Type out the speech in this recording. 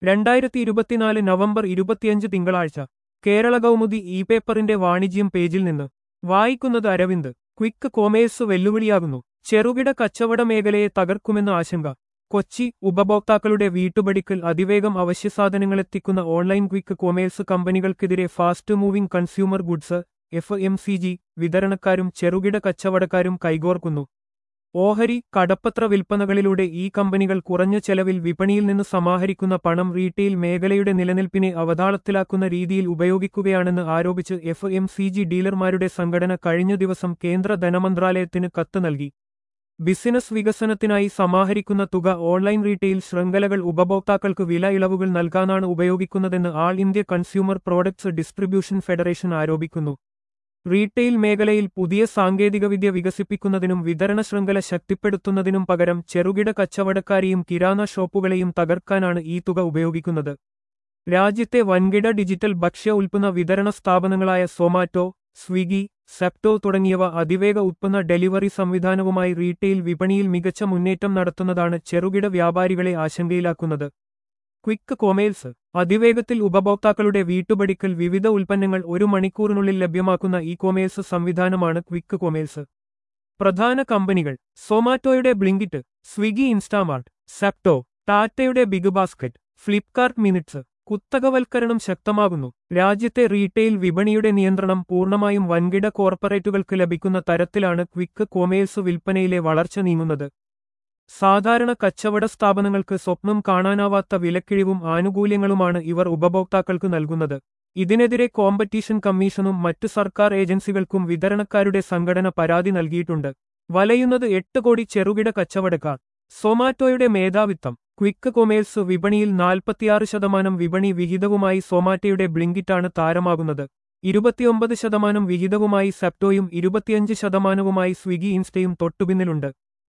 രണ്ടായിരത്തി ഇരുപത്തിനാല് നവംബർ ഇരുപത്തിയഞ്ച് തിങ്കളാഴ്ച കേരള കൗമുദി ഇ പേപ്പറിന്റെ വാണിജ്യം പേജിൽ നിന്ന് വായിക്കുന്നത് അരവിന്ദ് ക്വിക്ക് കൊമേഴ്സ് വെല്ലുവിളിയാകുന്നു ചെറുകിട കച്ചവട മേഖലയെ തകർക്കുമെന്ന ആശങ്ക കൊച്ചി ഉപഭോക്താക്കളുടെ വീട്ടുപടിക്കൽ അതിവേഗം അവശ്യസാധനങ്ങളെത്തിക്കുന്ന ഓൺലൈൻ ക്വിക്ക് കൊമേഴ്സ് കമ്പനികൾക്കെതിരെ fast moving consumer goods F M C G വിതരണക്കാരും ചെറുകിട കച്ചവടക്കാരും കൈകോർക്കുന്നു ഓഹരി കടപ്പത്ര വിൽപ്പനകളിലൂടെ ഈ കമ്പനികൾ കുറഞ്ഞ ചെലവിൽ വിപണിയിൽ നിന്ന് സമാഹരിക്കുന്ന പണം റീറ്റെയിൽ മേഖലയുടെ നിലനിൽപ്പിനെ അവതാളത്തിലാക്കുന്ന രീതിയിൽ ഉപയോഗിക്കുകയാണെന്ന് ആരോപിച്ച് എഫ് എം സി ജി ഡീലർമാരുടെ സംഘടന കഴിഞ്ഞ ദിവസം കേന്ദ്ര ധനമന്ത്രാലയത്തിന് കത്ത് നൽകി ബിസിനസ് വികസനത്തിനായി സമാഹരിക്കുന്ന തുക ഓൺലൈൻ റീറ്റെയിൽ ശൃംഖലകൾ ഉപഭോക്താക്കൾക്ക് വില ഇളവുകൾ നൽകാനാണ് ഉപയോഗിക്കുന്നതെന്ന് all India consumer products distribution federation ആരോപിക്കുന്നു റീറ്റെയിൽ മേഖലയിൽ പുതിയ സാങ്കേതികവിദ്യ വികസിപ്പിക്കുന്നതിനും വിതരണ ശൃംഖല ശക്തിപ്പെടുത്തുന്നതിനും പകരം ചെറുകിട കച്ചവടക്കാരെയും കിരാന ഷോപ്പുകളെയും തകർക്കാനാണ് ഈ തുക ഉപയോഗിക്കുന്നത് രാജ്യത്തെ വൻകിട ഡിജിറ്റൽ ഭക്ഷ്യ ഉൽപ്പന്ന വിതരണ സ്ഥാപനങ്ങളായ സൊമാറ്റോ സ്വിഗി സെപ്റ്റോ തുടങ്ങിയവ അതിവേഗ ഉത്പന്ന ഡെലിവറി സംവിധാനവുമായി റീറ്റെയിൽ വിപണിയിൽ മികച്ച മുന്നേറ്റം നടത്തുന്നതാണ് ചെറുകിട വ്യാപാരികളെ ആശങ്കയിലാക്കുന്നത് ക്വിക്ക് കൊമേഴ്സ് അതിവേഗത്തിൽ ഉപഭോക്താക്കളുടെ വീട്ടുപടിക്കൽ വിവിധ ഉൽപ്പന്നങ്ങൾ ഒരു മണിക്കൂറിനുള്ളിൽ ലഭ്യമാക്കുന്ന ഇ കൊമേഴ്സ് സംവിധാനമാണ് ക്വിക്ക് കൊമേഴ്സ് പ്രധാന കമ്പനികൾ സൊമാറ്റോയുടെ ബ്ലിങ്കിറ്റ് സ്വിഗി ഇൻസ്റ്റാമാർട്ട് സെപ്റ്റോ ടാറ്റയുടെ ബിഗ് ബാസ്ക്കറ്റ് ഫ്ലിപ്കാർട്ട് മിനിറ്റ്സ് കുത്തകവൽക്കരണം ശക്തമാകുന്നു രാജ്യത്തെ റീറ്റെയിൽ വിപണിയുടെ നിയന്ത്രണം പൂർണ്ണമായും വൻകിട കോർപ്പറേറ്റുകൾക്ക് ലഭിക്കുന്ന തരത്തിലാണ് ക്വിക്ക് കൊമേഴ്സ് വിൽപ്പനയിലെ വളർച്ച നീങ്ങുന്നത് സാധാരണ കച്ചവട സ്ഥാപനങ്ങൾക്ക് സ്വപ്നം കാണാനാവാത്ത വിലക്കിഴിവും ആനുകൂല്യങ്ങളുമാണ് ഇവർ ഉപഭോക്താക്കൾക്ക് നൽകുന്നത് ഇതിനെതിരെ കോമ്പറ്റീഷൻ കമ്മീഷനും മറ്റു സർക്കാർ ഏജൻസികൾക്കും വിതരണക്കാരുടെ സംഘടന പരാതി നൽകിയിട്ടുണ്ട് വലയുന്നത് എട്ട് കോടി ചെറുകിട കച്ചവടക്കാർ സൊമാറ്റോയുടെ മേധാവിത്വം ക്വിക്ക് കൊമേഴ്സ് വിപണിയിൽ നാൽപ്പത്തിയാറ് ശതമാനം വിപണി വിഹിതവുമായി സൊമാറ്റോയുടെ ബ്ലിങ്കിറ്റാണ് താരമാകുന്നത് ഇരുപത്തിയൊമ്പത് ശതമാനം വിഹിതവുമായി സെപ്റ്റോയും ഇരുപത്തിയഞ്ച് ശതമാനവുമായി സ്വിഗി ഇൻസ്റ്റയും തൊട്ടുപിന്നിലുണ്ട്